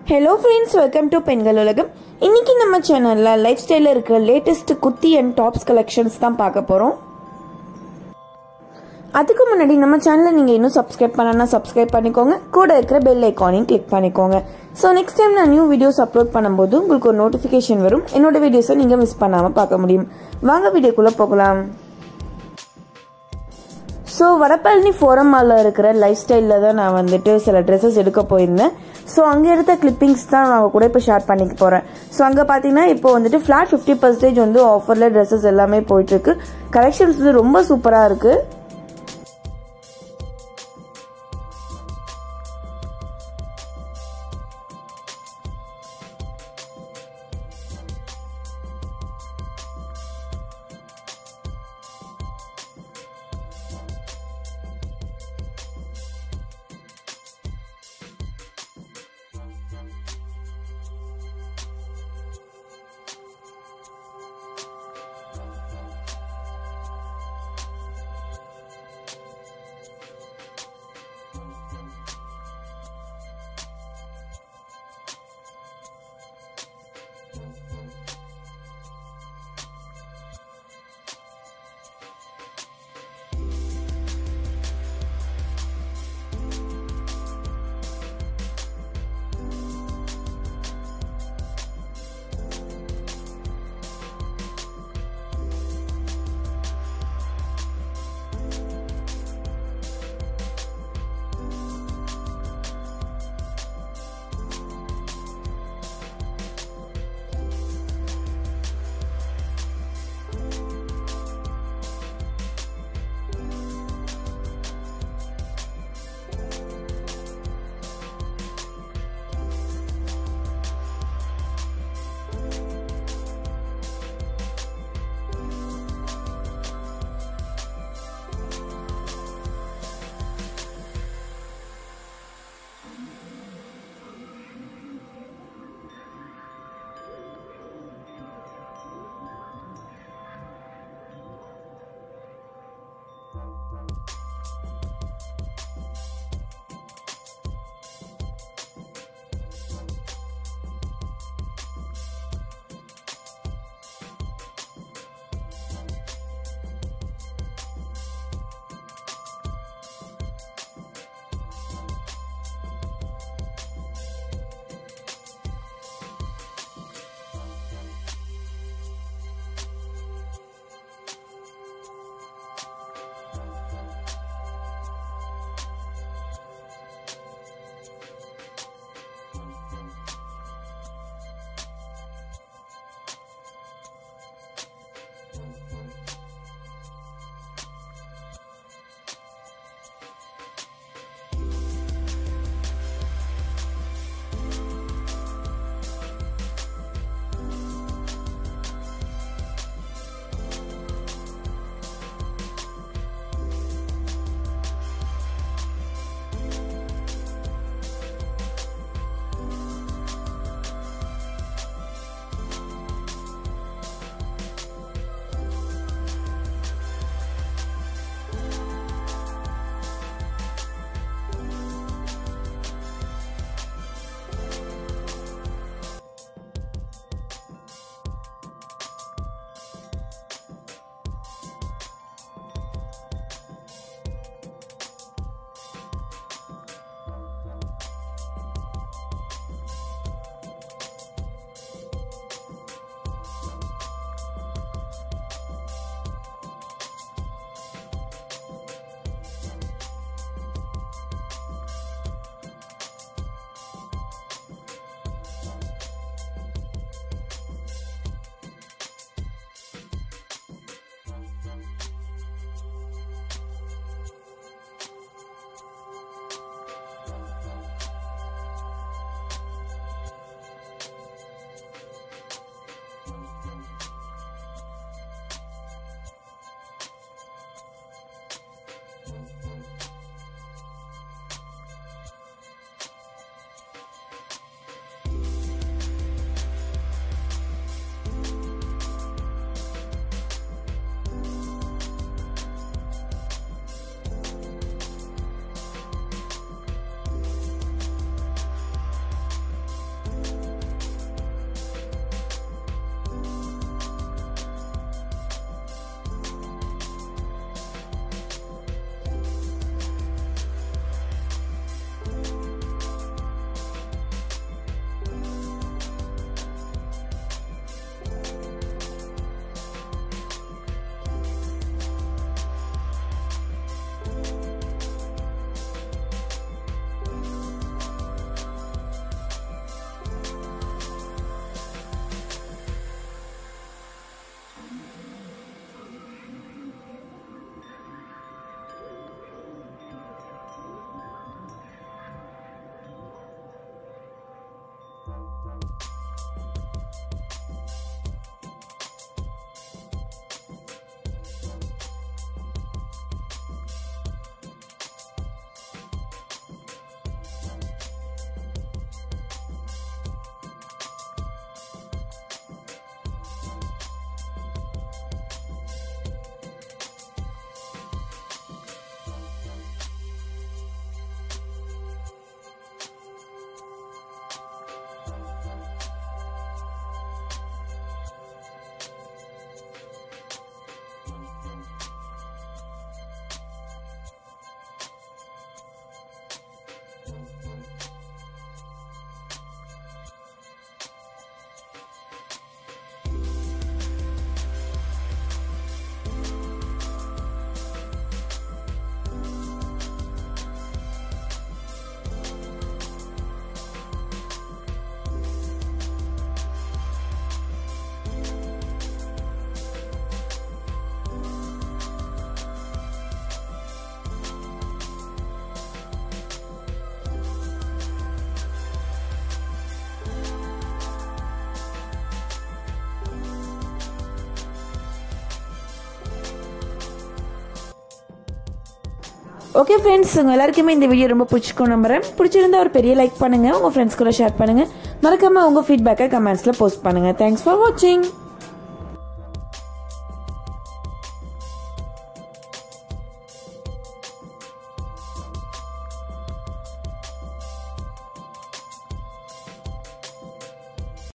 hello friends welcome to பெண்கள் உலகம் இன்னைக்கு நம்ம சேனலில் லைஃப் ஸ்டைலில் இருக்கிற latest kurti and tops collections தான் பார்க்க போகிறோம் அதுக்கு முன்னாடி நம்ம சேனலை நீங்கள் இன்னும் சப்ஸ்கிரைப் பண்ணனா சப்ஸ்கிரைப் பண்ணிக்கோங்க கூட இருக்கிற பெல் ஐக்கானையும் கிளிக் பண்ணிக்கோங்க ஸோ நெக்ஸ்ட் டைம் நான் நியூ வீடியோஸ் அப்லோட் பண்ணும்போது உங்களுக்கு ஒரு நோட்டிஃபிகேஷன் வரும் என்னோட வீடியோஸை நீங்கள் மிஸ் பண்ணாமல் பார்க்க முடியும் வாங்க வீடியோக்குள்ளே போகலாம் ஸோ வடபழனி ஃபோரம் மாலில் இருக்கிற லைஃப் ஸ்டைலில் தான் நான் வந்துட்டு சில ட்ரெஸ்ஸஸ் எடுக்க போயிருந்தேன் ஸோ அங்கே எடுத்த கிளிப்பிங்ஸ் தான் நான் கூட இப்போ ஷேர் பண்ணிக்க போகிறேன் ஸோ அங்கே பார்த்தீங்கன்னா இப்போ வந்துட்டு ஃப்ளாட் ஃபிஃப்டி பர்சன்டேஜ் வந்து ஆஃபரில் ட்ரெஸ்ஸஸ் எல்லாமே போயிட்டுருக்கு கலெக்ஷன்ஸ் வந்து ரொம்ப சூப்பராக இருக்குது ஓகே ஃப்ரெண்ட்ஸ் உங்கள் எல்லாருக்குமே இந்த வீடியோ ரொம்ப பிடிச்சிக்கும் நம்புறேன் பிடிச்சிருந்தா ஒரு பெரிய லைக் பண்ணுங்கள் உங்கள் ஃப்ரெண்ட்ஸ் கூட ஷேர் பண்ணுங்கள் மறக்காமல் உங்கள் ஃபீட்பேக்கை கமெண்ட்ஸில் போஸ்ட் பண்ணுங்கள் தேங்க்ஸ் ஃபார் வாட்சிங்